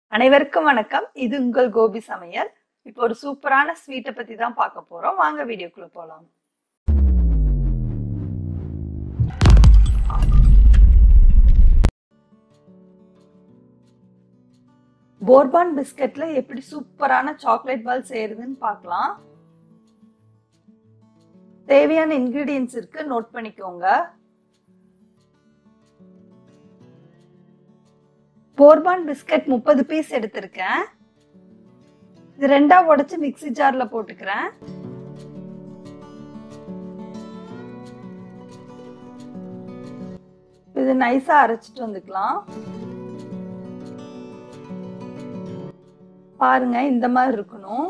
அனைவருக்கும் வணக்கம் இது உங்கள் கோபி சமையல் இப்போ ஒரு சூப்பரான ஸ்வீட்டை பத்தி தான் பார்க்க போறோம் வாங்க வீடியோக்குள்ள போலாம் போர்பான் பிஸ்கட்ல எப்படி சூப்பரான சாக்லேட் பால் செய்யறதுன்னு பார்க்கலாம் தேவையான இன்கிரீடியன்ஸ் இருக்கு நோட் பண்ணிக்கோங்க போர்பான் பிஸ்கட் முப்பது பீஸ் எடுத்திருக்கேன் இது ரெண்டா உடைச்சு மிக்ஸி ஜார்ல போட்டுக்கிறேன் இது நைஸா அரைச்சிட்டு வந்துக்கலாம் பாருங்க இந்த மாதிரி இருக்கணும்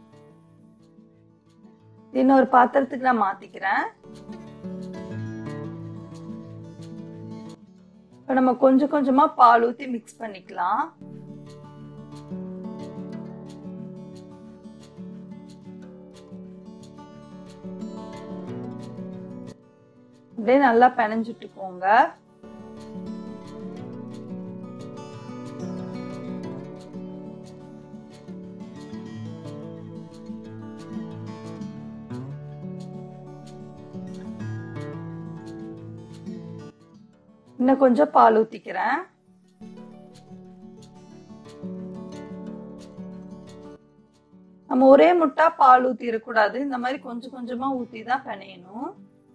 இன்னொரு பாத்திரத்துக்கு நான் மாத்திக்கிறேன் இப்போ நம்ம கொஞ்சம் கொஞ்சமா பால் ஊத்தி மிக்ஸ் பண்ணிக்கலாம் அப்படியே நல்லா பிணைஞ்சுட்டுக்கோங்க இன்னும் கொஞ்சம் பால் ஊத்திக்கிறேன் நம்ம ஒரே முட்டா பால் ஊத்திடக்கூடாது இந்த மாதிரி கொஞ்சம் கொஞ்சமா ஊத்தி தான் பிணையணும்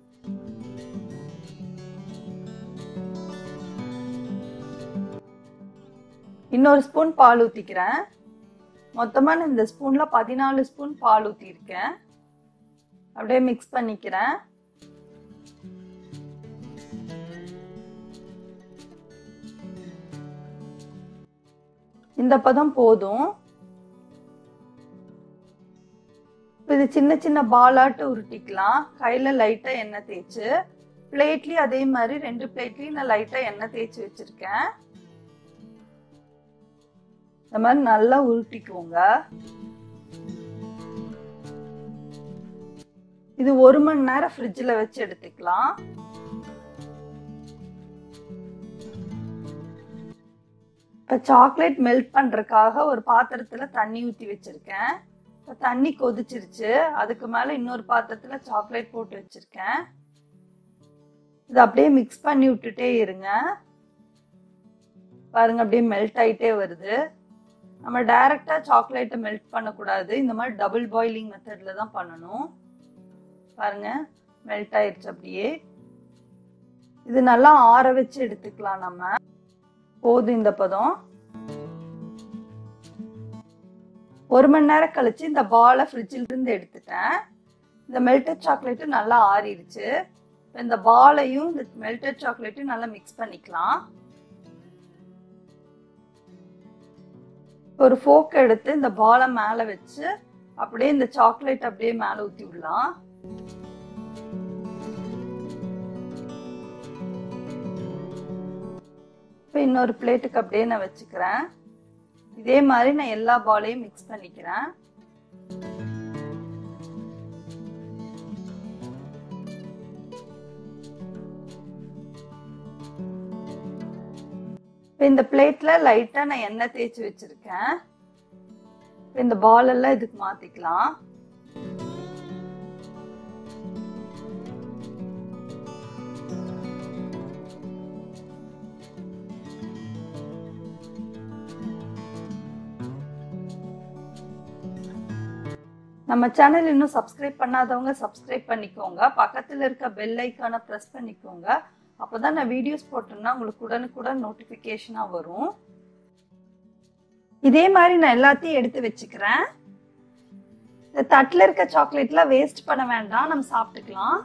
இன்னொரு ஸ்பூன் பால் ஊத்திக்கிறேன் மொத்தமா நான் இந்த ஸ்பூன்ல பதினாலு ஸ்பூன் பால் ஊத்திருக்கேன் அப்படியே மிக்ஸ் பண்ணிக்கிறேன் இந்த பதம் போதும் இது சின்ன சின்ன பாலாட்டு உருட்டிக்கலாம் கையில லைட்டா எண்ணெய் தேய்ச்சு பிளேட்லயும் அதே மாதிரி ரெண்டு பிளேட்லயும் நான் லைட்டா எண்ணெய் தேய்ச்சி வச்சிருக்கேன் இந்த மாதிரி நல்லா உருட்டிக்கோங்க இது ஒரு மணி நேரம் ஃப்ரிட்ஜில் வச்சு எடுத்துக்கலாம் இப்போ சாக்லேட் மெல்ட் பண்ணுறதுக்காக ஒரு பாத்திரத்தில் தண்ணி ஊற்றி வச்சுருக்கேன் இப்போ தண்ணி கொதிச்சிருச்சு அதுக்கு மேலே இன்னொரு பாத்திரத்தில் சாக்லேட் போட்டு வச்சுருக்கேன் இது அப்படியே மிக்ஸ் பண்ணி விட்டுட்டே இருங்க பாருங்க அப்படியே மெல்ட் ஆகிட்டே வருது நம்ம டைரக்டா சாக்லேட்டை மெல்ட் பண்ணக்கூடாது இந்த மாதிரி டபுள் பாயிலிங் மெத்தட்ல தான் பண்ணணும் பாருங்க மெல்ட் ஆயிடுச்சு அப்படியே இது நல்லா ஆற வச்சு எடுத்துக்கலாம் நம்ம போதும் இந்த பதம் ஒரு மணி நேரம் கழிச்சு இந்த பாலை ஃப்ரிட்ஜில் இருந்து எடுத்துட்டேன் இந்த மெல்டட் சாக்லேட்டு நல்லா ஆறிடுச்சு இந்த பாலையும் இந்த மெல்டட் சாக்லேட்டையும் நல்லா மிக்ஸ் பண்ணிக்கலாம் ஒரு ஃபோக் எடுத்து இந்த பாலை மேல வச்சு அப்படியே இந்த சாக்லேட் அப்படியே மேல ஊத்தி விடலாம் இப்போ இன்னொரு பிளேட்டுக்கு அப்படியே நான் வச்சுக்கிறேன் இதே மாதிரி நான் எல்லா பாலையும் மிக்ஸ் பண்ணிக்கிறேன் இப்போ இந்த பிளேட்ல லைட்டா நான் எண்ணெய் தேய்ச்சி வச்சிருக்கேன் இந்த பால் எல்லாம் இதுக்கு மாத்திக்கலாம் நம்ம சேனல் இன்னும் சப்ஸ்கிரைப் பண்ணாதவங்க சப்ஸ்கிரைப் பண்ணிக்கோங்க பக்கத்துல இருக்க பெல் ஐக்கானை ப்ரெஸ் பண்ணிக்கோங்க அப்போதான் நான் வீடியோஸ் போட்டேன்னா உங்களுக்கு உடனுக்குடன் நோட்டிஃபிகேஷனாக வரும் இதே மாதிரி நான் எல்லாத்தையும் எடுத்து வச்சுக்கிறேன் இந்த தட்டில் இருக்க சாக்லேட்லாம் வேஸ்ட் பண்ண வேண்டாம் நம்ம சாப்பிட்டுக்கலாம்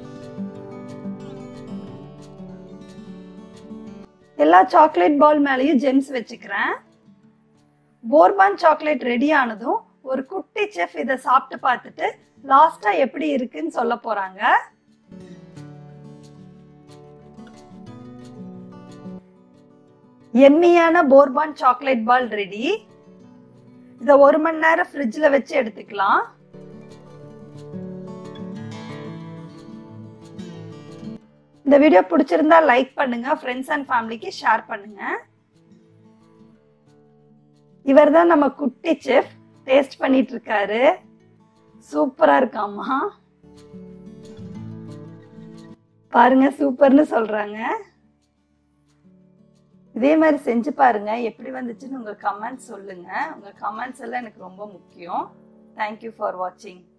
எல்லா சாக்லேட் பால் மேலேயும் ஜெம்ஸ் வச்சுக்கிறேன் போர்பான் சாக்லேட் ரெடி ஆனதும் ஒரு குட்டி செஃப் இதை சாப்பிட்டு பார்த்துட்டு லாஸ்டா எப்படி இருக்குன்னு சொல்ல போறாங்க எம்மியான போர்பான் சாக்லேட் பால் ரெடி இத ஒரு மணி நேரம் ஃப்ரிட்ஜ்ல வச்சு எடுத்துக்கலாம் இந்த வீடியோ பிடிச்சிருந்தா லைக் பண்ணுங்க ஃப்ரெண்ட்ஸ் அண்ட் ஃபேமிலிக்கு ஷேர் பண்ணுங்க இவர் தான் நம்ம குட்டி செஃப் டேஸ்ட் பண்ணிட்டு இருக்காரு சூப்பரா இருக்காமா பாருங்க சூப்பர்னு சொல்றாங்க இதே மாதிரி செஞ்சு பாருங்க எப்படி வந்துச்சுன்னு உங்க கமெண்ட்ஸ் சொல்லுங்க உங்க கமெண்ட்ஸ் எல்லாம் எனக்கு ரொம்ப முக்கியம் தேங்க்யூ ஃபார் வாட்சிங்